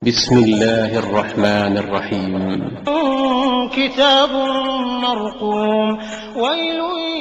بسم الله الرحمن الرحيم كتاب مرقوم ويل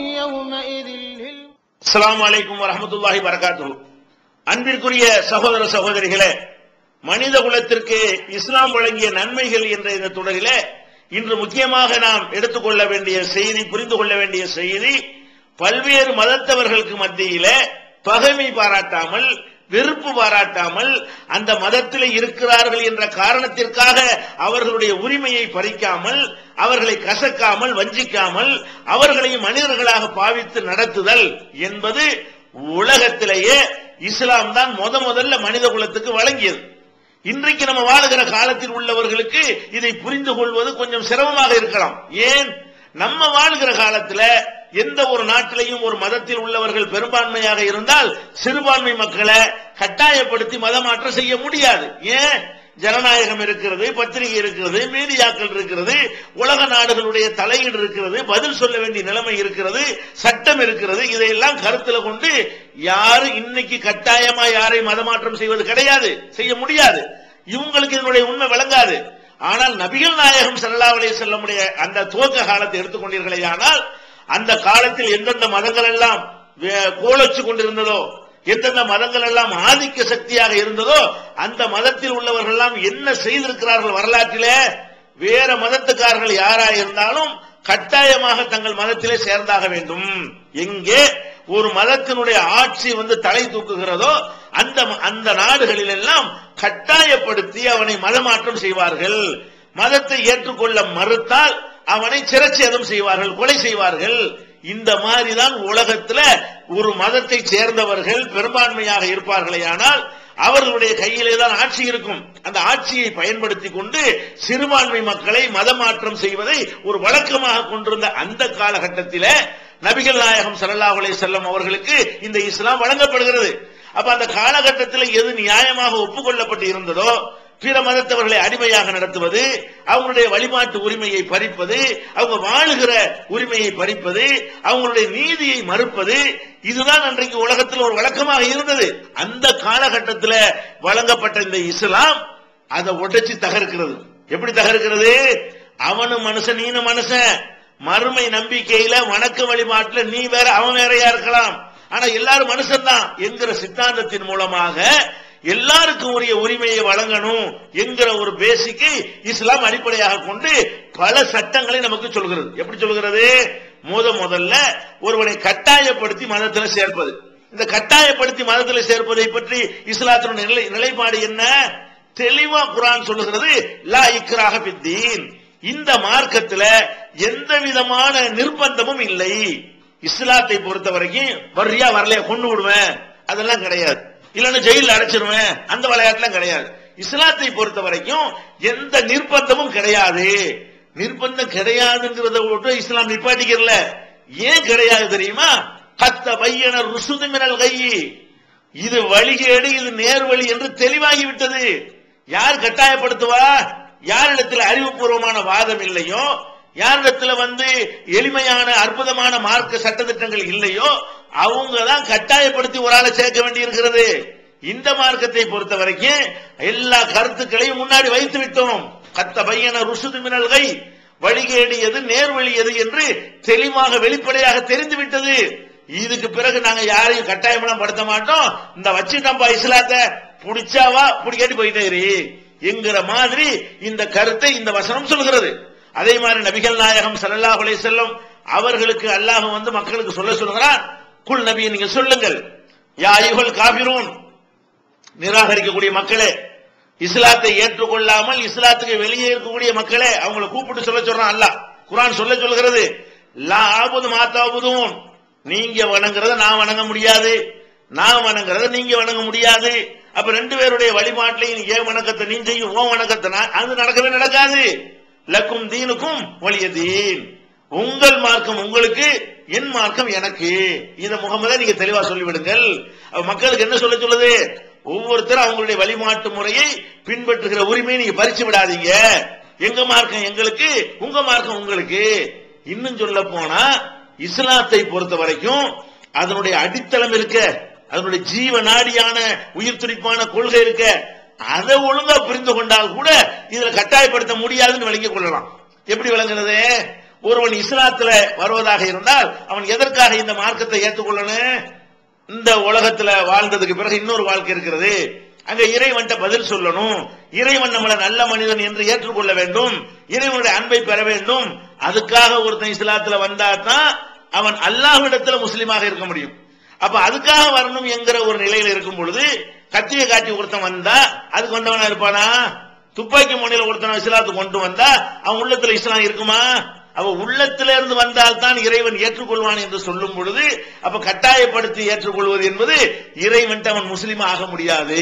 يومئذ لل அஸ்ஸலாமு அலைக்கும் வரஹ்மத்துல்லாஹி வரகாத்துஹு அன்பிற்குரிய சகோதர சகோதரிகளே மனித குலத்திற்கு இஸ்லாம் வழங்கிய நன்மைகள் என்ற இந்த தொடரிலே இன்று முக்கியமாக நாம் எடுத்துக்கொள்ள வேண்டிய செய்தி புரிந்து கொள்ள வேண்டிய செய்தி பல்வேறு மதத்தவர்களுக்கு மத்தியிலே பகைமை பாராட்டாமல் வெறுப்பு பாராட்டாமல் அந்த மதத்தில் இருக்கிறார்கள் என்ற காரணத்திற்காக அவர்களுடைய உரிமையை பறிக்காமல் அவர்களை கசக்காமல் வஞ்சிக்காமல் அவர்களை மனிதர்களாக பாவித்து நடத்துதல் என்பது உலகத்திலேயே இஸ்லாம் தான் முத முதல்ல மனித குலத்துக்கு வழங்கியது இன்றைக்கு நம்ம வாழுகிற காலத்தில் உள்ளவர்களுக்கு இதை புரிந்து கொள்வது கொஞ்சம் சிரமமாக இருக்கலாம் ஏன் நம்ம வாழ்கிற காலத்துல எந்த ஒரு நாட்டிலையும் ஒரு மதத்தில் உள்ளவர்கள் பெரும்பான்மையாக இருந்தால் சிறுபான்மை மக்களை கட்டாயப்படுத்தி மதமாற்றம் செய்ய முடியாது ஏன் ஜனநாயகம் இருக்கிறது பத்திரிகை இருக்கிறது மீடியாக்கள் இருக்கிறது உலக நாடுகளுடைய தலையீடு இருக்கிறது பதில் சொல்ல வேண்டிய நிலைமை இருக்கிறது சட்டம் இருக்கிறது இதையெல்லாம் கருத்துல கொண்டு யாரு இன்னைக்கு கட்டாயமா யாரை மதமாற்றம் செய்வது கிடையாது செய்ய முடியாது இவங்களுக்கு இதனுடைய உண்மை விளங்காது ஆனால் நபிகள் நாயகம் ஸல்லல்லாஹு அலைஹி செல்லமுடைய அந்த துவக்க காலத்தை எடுத்துக்கொண்டீர்களே ஆனால் அந்த காலத்தில் எந்தெந்த மதங்கள் எல்லாம் வே- கோலோச்சு கொண்டிருந்ததோ எந்தெந்த மதங்கள் எல்லாம் ஆதிக்க சக்தியாக இருந்ததோ அந்த மதத்தில் உள்ளவர்கள் எல்லாம் என்ன செய்திருக்கிறார்கள் வரலாற்றிலே வேற மதத்துக்காரர்கள் யாரா இருந்தாலும் கட்டாயமாக தங்கள் மதத்திலே சேர்ந்தாக வேண்டும் எங்கே ஒரு மதத்தினுடைய ஆட்சி வந்து தலை தூக்குகிறதோ அந்த அந்த நாடுகளில் எல்லாம் கட்டாயப்படுத்தி அவனை மதமாற்றம் செய்வார்கள் மதத்தை ஏற்றுக்கொள்ள மறுத்தால் அவனை சிரச்சேதம் செய்வார்கள் கொலை செய்வார்கள் இந்த மாதிரி தான் உலகத்துல ஒரு மதத்தை சேர்ந்தவர்கள் பெரும்பான்மையாக இருப்பார்களே ஆனால் அவர்களுடைய கையிலே தான் ஆட்சி இருக்கும் அந்த ஆட்சியை பயன்படுத்தி கொண்டு சிறுபான்மை மக்களை மதமாற்றம் செய்வதை ஒரு வழக்கமாக கொண்டிருந்த அந்த காலகட்டத்திலே நபிகள் நாயகம் ஸல்லல்லாஹு அலைஹி வஸல்லம் அவர்களுக்கு இந்த இஸ்லாம் வழங்கப்படுகிறது அப்ப அந்த காலகட்டத்தில் எது நியாயமாக ஒப்புக்கொள்ளப்பட்டு இருந்ததோ பிற மதத்தவர்களை அடிமையாக நடத்துவது அவங்களுடைய வழிபாட்டு உரிமையை பறிப்பது அவங்க வாழுகிற உரிமையை பறிப்பது அவங்களுடைய நீதியை மறுப்பது இதுதான் அன்றைக்கு உலகத்தில் ஒரு வழக்கமாக இருந்தது அந்த காலகட்டத்தில் வழங்கப்பட்ட இந்த இஸ்லாம் அதை உடைச்சு தகர்க்கிறது எப்படி தகர்க்கிறது அவனும் மனுஷன் நீனும் மனுஷன் மறுமை நம்பிக்கையில வணக்க வழிபாட்டுல நீ வேற அவன் வேறையா இருக்கலாம் ஆனா எல்லாரும் மனுஷன் தான் என்கிற சித்தாந்தத்தின் மூலமாக எல்லாருக்கும் உரிய உரிமையை வழங்கணும் என்கிற ஒரு பேசிக்கை இஸ்லாம் அடிப்படையாக கொண்டு பல சட்டங்களை நமக்கு சொல்கிறது எப்படி சொல்கிறது முத முதல்ல ஒருவனை கட்டாயப்படுத்தி மதத்தில் சேர்ப்பது இந்த கட்டாயப்படுத்தி மதத்தில் சேர்ப்பதை பற்றி இஸ்லாத்தினுடைய நிலை நிலைப்பாடு என்ன தெளிவா குரான் சொல்லுகிறது லா இக்ராக பித்தீன் இந்த மார்க்கத்துல எந்த விதமான நிர்பந்தமும் இல்லை இஸ்லாத்தை பொறுத்த வரைக்கும் வர்றியா வரலையா கொண்டு விடுவேன் அதெல்லாம் கிடையாது இல்லைன்னா ஜெயில அடைச்சிருவேன் அந்த விளையாட்டுலாம் கிடையாது இஸ்லாத்தை பொறுத்த வரைக்கும் எந்த நிர்பந்தமும் கிடையாது நிர்பந்தம் கிடையாதுங்கிறத விட்டு இஸ்லாம் நிப்பாட்டிக்கிறல ஏன் கிடையாது தெரியுமா கத்த பையன ருசுது மினல் கையி இது வழிகேடு இது நேர்வழி என்று தெளிவாகி விட்டது யார் கட்டாயப்படுத்துவா யாரிடத்தில் அறிவுபூர்வமான வாதம் இல்லையோ யாரிடத்துல வந்து எளிமையான அற்புதமான மார்க்க சட்டத்திட்டங்கள் இல்லையோ அவங்க தான் கட்டாயப்படுத்தி ஒரு ஆளை சேர்க்க வேண்டி இருக்கிறது இந்த மார்க்கத்தை பொறுத்த வரைக்கும் எல்லா கருத்துக்களையும் முன்னாடி வைத்து விட்டோம் கத்த பையன ருசுது மினல்கை வழிகேடு எது நேர்வழி எது என்று தெளிவாக வெளிப்படையாக தெரிந்து விட்டது இதுக்கு பிறகு நாங்க யாரையும் கட்டாயமெல்லாம் படுத்த மாட்டோம் இந்த வச்சுட்டோம்பா இஸ்லாத்தை புடிச்சாவா புடிக்காட்டி போயிட்டே இரு என்கிற மாதிரி இந்த கருத்தை இந்த வசனம் சொல்கிறது அதே மாதிரி நபிகள் நாயகம் ஸல்லல்லாஹு அலைஹி வஸல்லம் அவர்களுக்கு அல்லாஹ் வந்து மக்களுக்கு சொல்ல சொல்கிறான் குல் நபியை நீங்க சொல்லுங்கள் யா ஐயுல் காபிரூன் நிராகரிக்கக்கூடிய மக்களே இஸ்லாத்தை ஏற்றுக்கொள்ளாமல் இஸ்லாத்துக்கு வெளியே இருக்கக்கூடிய மக்களே அவங்கள கூப்பிட்டு சொல்ல சொல்றான் அல்லாஹ் குர்ஆன் சொல்ல சொல்கிறது லா ஆபுது மாத்தாபுதும் நீங்க வணங்குறத நான் வணங்க முடியாது நான் வணங்குறத நீங்க வணங்க முடியாது அப்ப ரெண்டு பேருடைய வழிபாட்டிலையும் ஏன் வணக்கத்தை நீ செய்யும் ஓ வணக்கத்தை நான் அது நடக்கவே நடக்காது லக்கும் தீனுக்கும் வலிய தீன் உங்கள் மார்க்கம் உங்களுக்கு என் மார்க்கம் எனக்கு இத முகமதை நீங்க தெளிவா சொல்லிவிடுங்கள் அப்ப மக்களுக்கு என்ன சொல்ல சொல்லுது ஒவ்வொருத்தரும் அவங்களுடைய வழிபாட்டு முறையை பின்பற்றுகிற உரிமையை நீங்க பறிச்சு விடாதீங்க எங்க மார்க்கம் எங்களுக்கு உங்க மார்க்கம் உங்களுக்கு இன்னும் சொல்ல போனா இஸ்லாத்தை பொறுத்த வரைக்கும் அதனுடைய அடித்தளம் இருக்க அதனுடைய ஜீவ நாடியான உயிர் துடிப்பான கொள்கை இருக்க அதை ஒழுங்கா புரிந்து கொண்டால் கூட இதுல கட்டாயப்படுத்த முடியாதுன்னு விளங்கிக் கொள்ளலாம் எப்படி விளங்குறது ஒருவன் இஸ்லாத்துல வருவதாக இருந்தால் அவன் எதற்காக இந்த மார்க்கத்தை ஏற்றுக்கொள்ளணும் இந்த உலகத்துல வாழ்ந்ததுக்கு பிறகு இன்னொரு வாழ்க்கை இருக்கிறது அங்க இறைவன்ட்ட பதில் சொல்லணும் இறைவன் நம்மள நல்ல மனிதன் என்று ஏற்றுக்கொள்ள வேண்டும் இறைவனுடைய அன்பை பெற வேண்டும் அதுக்காக ஒருத்தன் இஸ்லாத்துல வந்தா தான் அவன் அல்லாஹ்விடத்துல முஸ்லீமாக இருக்க முடியும் அப்ப அதுக்காக வரணும் என்கிற ஒரு நிலையில இருக்கும் பொழுது கத்தியை காட்டி ஒருத்தன் வந்தா அதுக்கு வந்தவனா இருப்பானா துப்பாக்கி முனையில ஒருத்தன் இஸ்லாத்துக்கு கொண்டு வந்தா அவன் உள்ளத்துல இஸ்லாம் இருக்குமா அவ உள்ளத்தில இருந்து வந்தால் தான் இறைவன் ஏற்றுக்கொள்வான் என்று சொல்லும் பொழுது அப்ப கட்டாயப்படுத்தி ஏற்றுக்கொள்வது என்பது இறைவன் அவன் முஸ்லீம் ஆக முடியாது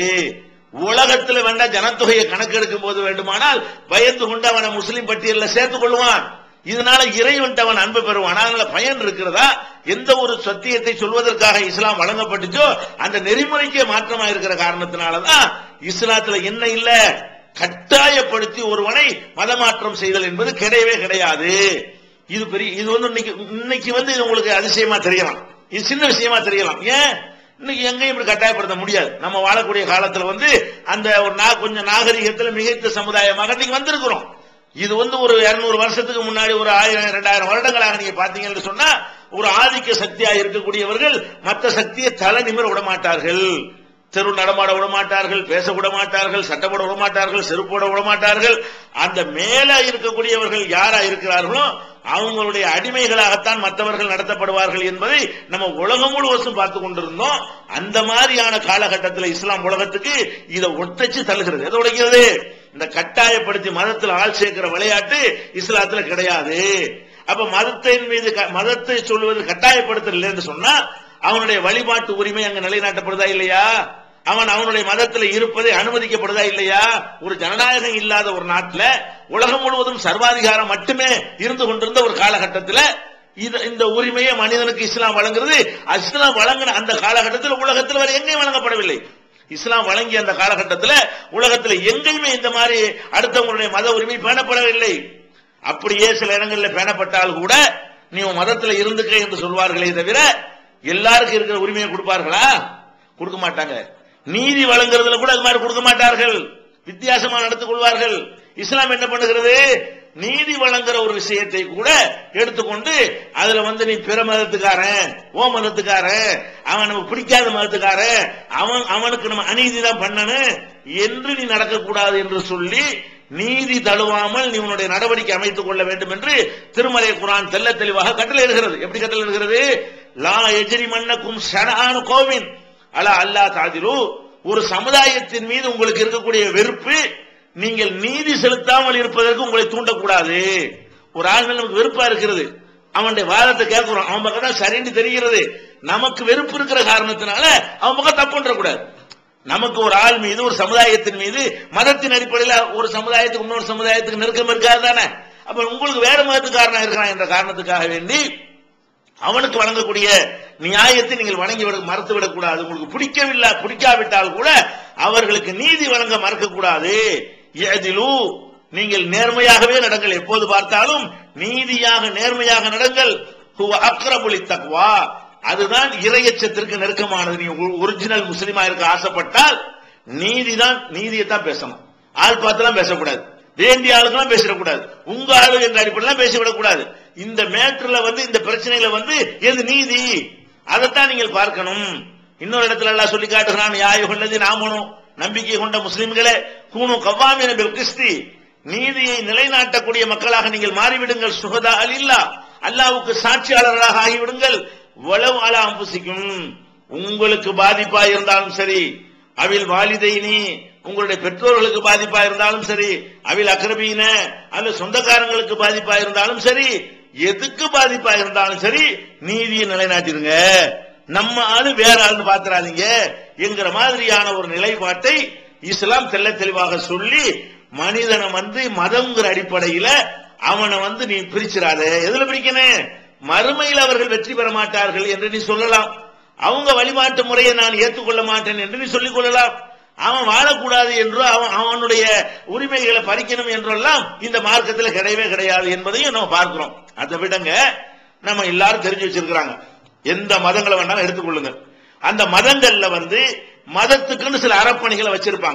உலகத்துல வேண்டா ஜனத்தொகையை கணக்கெடுக்கும் போது வேண்டுமானால் பயந்து கொண்டு அவனை முஸ்லீம் பட்டியலில் சேர்த்துக் கொள்வான் இதனால இறைவன் அவன் அன்பு பெறுவான் அதனால பயன் இருக்கிறதா எந்த ஒரு சத்தியத்தை சொல்வதற்காக இஸ்லாம் வழங்கப்பட்டுச்சோ அந்த நெறிமுறைக்கே மாற்றமா இருக்கிற காரணத்தினாலதான் இஸ்லாத்துல என்ன இல்ல கட்டாயப்படுத்தி ஒருவனை மதமாற்றம் செய்தல் என்பது கிடையவே கிடையாது இது பெரிய இது வந்து இன்னைக்கு இன்னைக்கு வந்து இது உங்களுக்கு அதிசயமா தெரியலாம் இது சின்ன விஷயமா தெரியலாம் ஏன் இன்னைக்கு எங்கேயும் இப்படி கட்டாயப்படுத்த முடியாது நம்ம வாழக்கூடிய காலத்துல வந்து அந்த ஒரு நா கொஞ்சம் நாகரிகத்துல மிகைத்த சமுதாயமாக இன்னைக்கு வந்திருக்கிறோம் இது வந்து ஒரு இருநூறு வருஷத்துக்கு முன்னாடி ஒரு ஆயிரம் இரண்டாயிரம் வருடங்களாக நீங்க பாத்தீங்கன்னு சொன்னா ஒரு ஆதிக்க சக்தியா இருக்கக்கூடியவர்கள் மற்ற சக்தியை தலை நிமிர விட மாட்டார்கள் தெரு நடமாட விட மாட்டார்கள் பேச விட மாட்டார்கள் சட்டப்பட விட மாட்டார்கள் செருப்போட விட மாட்டார்கள் அந்த மேல இருக்கக்கூடியவர்கள் யாரா இருக்கிறார்களோ அவங்களுடைய அடிமைகளாகத்தான் மற்றவர்கள் நடத்தப்படுவார்கள் என்பதை நம்ம உலகம் முழுவதும் பார்த்து கொண்டிருந்தோம் அந்த மாதிரியான காலகட்டத்தில் இஸ்லாம் உலகத்துக்கு இதை ஒட்டச்சு தள்ளுகிறது எதை உடைக்கிறது இந்த கட்டாயப்படுத்தி மதத்தில் ஆள் சேர்க்கிற விளையாட்டு இஸ்லாத்துல கிடையாது அப்ப மதத்தின் மீது க- மதத்தை சொல்லுவது கட்டாயப்படுத்தல என்று சொன்னா அவனுடைய வழிபாட்டு உரிமை அங்க நிலைநாட்டப்படுதா இல்லையா அவன் அவனுடைய மதத்தில் இருப்பதை அனுமதிக்கப்படுதா இல்லையா ஒரு ஜனநாயகம் இல்லாத ஒரு நாட்டுல உலகம் முழுவதும் சர்வாதிகாரம் மட்டுமே இருந்து கொண்டிருந்த ஒரு காலகட்டத்தில் இது இந்த உரிமையை மனிதனுக்கு இஸ்லாம் வழங்குறது இஸ்லாம் வழங்கின அந்த காலகட்டத்தில் உலகத்தில் வேற எங்கேயும் வழங்கப்படவில்லை இஸ்லாம் வழங்கிய அந்த காலகட்டத்தில் உலகத்தில் எங்கேயுமே இந்த மாதிரி அடுத்தவங்களுடைய மத உரிமை பேணப்படவில்லை அப்படியே சில இடங்களில் பேணப்பட்டால் கூட நீ உன் மதத்துல இருந்துக்க என்று சொல்வார்களே தவிர எல்லாருக்கும் இருக்கிற உரிமையை கொடுப்பார்களா கொடுக்க மாட்டாங்க நீதி வழங்குறதுல கூட அது மாதிரி கொடுக்க மாட்டார்கள் வித்தியாசமா நடத்திக் கொள்வார்கள் இஸ்லாம் என்ன பண்ணுகிறது நீதி வழங்குற ஒரு விஷயத்தை கூட எடுத்துக்கொண்டு அதுல வந்து நீ பிற மதத்துக்காரன் ஓ மதத்துக்காரன் அவன் நமக்கு பிடிக்காத மதத்துக்காரன் அவன் அவனுக்கு நம்ம அநீதி தான் பண்ணணும் என்று நீ நடக்கக்கூடாது என்று சொல்லி நீதி தழுவாமல் நீ உன்னுடைய நடவடிக்கை அமைத்துக் கொள்ள வேண்டும் என்று திருமலை குரான் தெல்ல தெளிவாக கட்டளை இருக்கிறது எப்படி கட்டளை இருக்கிறது லா எஜரி மன்னக்கும் சனான கோவின் அலா அல்லா தாதிரு ஒரு சமுதாயத்தின் மீது உங்களுக்கு இருக்கக்கூடிய வெறுப்பு நீங்கள் நீதி செலுத்தாமல் இருப்பதற்கு உங்களை தூண்டக்கூடாது ஒரு ஆள் மேல நமக்கு வெறுப்பா இருக்கிறது அவனுடைய வாதத்தை கேட்கிறோம் அவன் பக்கம் தான் சரின்னு தெரிகிறது நமக்கு வெறுப்பு இருக்கிற காரணத்தினால அவன் பக்கம் தப்புன்ற கூடாது நமக்கு ஒரு ஆள் மீது ஒரு சமுதாயத்தின் மீது மதத்தின் அடிப்படையில் ஒரு சமுதாயத்துக்கு இன்னொரு சமுதாயத்துக்கு நெருக்கம் இருக்காது தானே அப்ப உங்களுக்கு வேற மதத்துக்காரனா இருக்கிறான் என்ற காரணத்துக்காக வேண்டி அவனுக்கு வழங்கக்கூடிய நியாயத்தை நீங்கள் வணங்கி விட மறுத்து விடக்கூடாது உங்களுக்கு பிடிக்கவில்லை பிடிக்காவிட்டால் கூட அவர்களுக்கு நீதி வழங்க மறுக்கக்கூடாது எதிலு நீங்கள் நேர்மையாகவே நடங்கள் எப்போது பார்த்தாலும் நீதியாக நேர்மையாக நடங்கள் ஹுவ அக்ரபுலி தக்வா அதுதான் இறையச்சத்திற்கு நெருக்கமானது நீ ஒரிஜினல் முஸ்லீமா இருக்க ஆசைப்பட்டால் நீதிதான் நீதியைத்தான் பேசணும் ஆள் பார்த்துலாம் பேசக்கூடாது வேண்டிய ஆளுக்கெல்லாம் பேசிடக்கூடாது உங்க ஆளு என்ற அடிப்படையில் பேசிவிடக்கூடாது இந்த மேட்டர்ல வந்து இந்த பிரச்சனையில வந்து எது நீதி அதைத்தான் நீங்கள் பார்க்கணும் இன்னொரு இடத்துல எல்லாம் சொல்லி காட்டுகிறான் யாயுகல்லது நாமனும் நம்பிக்கை கொண்ட முஸ்லிம்களே கூணு கவ்வாமின பில் கிறிஸ்தி நீதியை நிலைநாட்டக்கூடிய மக்களாக நீங்கள் மாறிவிடுங்கள் சுகதா அல்லா அல்லாவுக்கு சாட்சியாளர்களாக ஆகிவிடுங்கள் வளவு அலா அம்புசிக்கும் உங்களுக்கு பாதிப்பா இருந்தாலும் சரி அவில் வாலிதைனி உங்களுடைய பெற்றோர்களுக்கு பாதிப்பா இருந்தாலும் சரி அவில் அக்ரபீன அல்ல சொந்தக்காரங்களுக்கு பாதிப்பா இருந்தாலும் சரி எதுக்கு பாதிப்பா இருந்தாலும் சரி நீதியை நிலைநாட்டிடுங்க நம்ம ஆளு வேற ஆளுன்னு பாத்துறாதீங்க என்கிற மாதிரியான ஒரு நிலைப்பாட்டை இஸ்லாம் தெள்ள தெளிவாக சொல்லி மனிதனை வந்து மதம்ங்கிற அடிப்படையில அவனை வந்து நீ பிரிச்சிடாத எதுல பிரிக்கணும் மறுமையில் அவர்கள் வெற்றி பெற மாட்டார்கள் என்று நீ சொல்லலாம் அவங்க வழிபாட்டு முறையை நான் ஏற்றுக்கொள்ள மாட்டேன் என்று நீ சொல்லிக் கொள்ளலாம் அவன் வாழக்கூடாது என்றோ அவன் அவனுடைய உரிமைகளை பறிக்கணும் என்றெல்லாம் இந்த மார்க்கத்தில் கிடையவே கிடையாது என்பதையும் நம்ம பார்க்கிறோம் அதை விடங்க நம்ம எல்லாரும் தெரிஞ்சு வச்சிருக்கிறாங்க எந்த மதங்களை வேணாலும் எடுத்துக்கொள்ளுங்க அந்த மதங்கள்ல வந்து மதத்துக்குன்னு சில அறப்பணிகளை வச்சிருப்பாங்க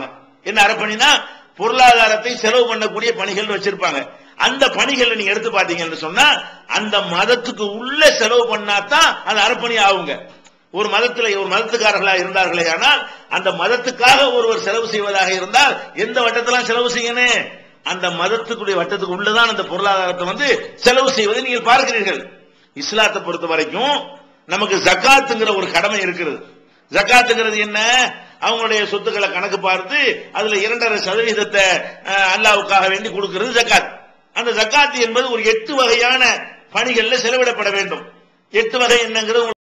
என்ன அறப்பணினா பொருளாதாரத்தை செலவு பண்ணக்கூடிய பணிகள் வச்சிருப்பாங்க அந்த பணிகளை நீங்க எடுத்து பாத்தீங்கன்னு சொன்னா அந்த மதத்துக்கு உள்ள செலவு பண்ணாதான் அது அறப்பணி ஆகுங்க ஒரு மதத்துல ஒரு மதத்துக்காரர்களா இருந்தார்களே ஆனால் அந்த மதத்துக்காக ஒருவர் செலவு செய்வதாக இருந்தால் எந்த வட்டத்தெல்லாம் செலவு செய்யணும் அந்த மதத்துக்குடைய வட்டத்துக்கு உள்ளதான் அந்த பொருளாதாரத்தை வந்து செலவு செய்வதை நீங்கள் பார்க்கிறீர்கள் இஸ்லாத்தை பொறுத்த வரைக்கும் நமக்கு ஜக்காத்துங்கிற ஒரு கடமை இருக்கிறது ஜக்காத்துங்கிறது என்ன அவங்களுடைய சொத்துக்களை கணக்கு பார்த்து அதுல இரண்டரை சதவீதத்தை அஹ், அல்லாவுக்காக வேண்டி கொடுக்கிறது ஜக்காத் அந்த ஜக்காத் என்பது ஒரு எட்டு வகையான பணிகள்ல செலவிடப்பட வேண்டும் எட்டு வகை என்னங்கிறது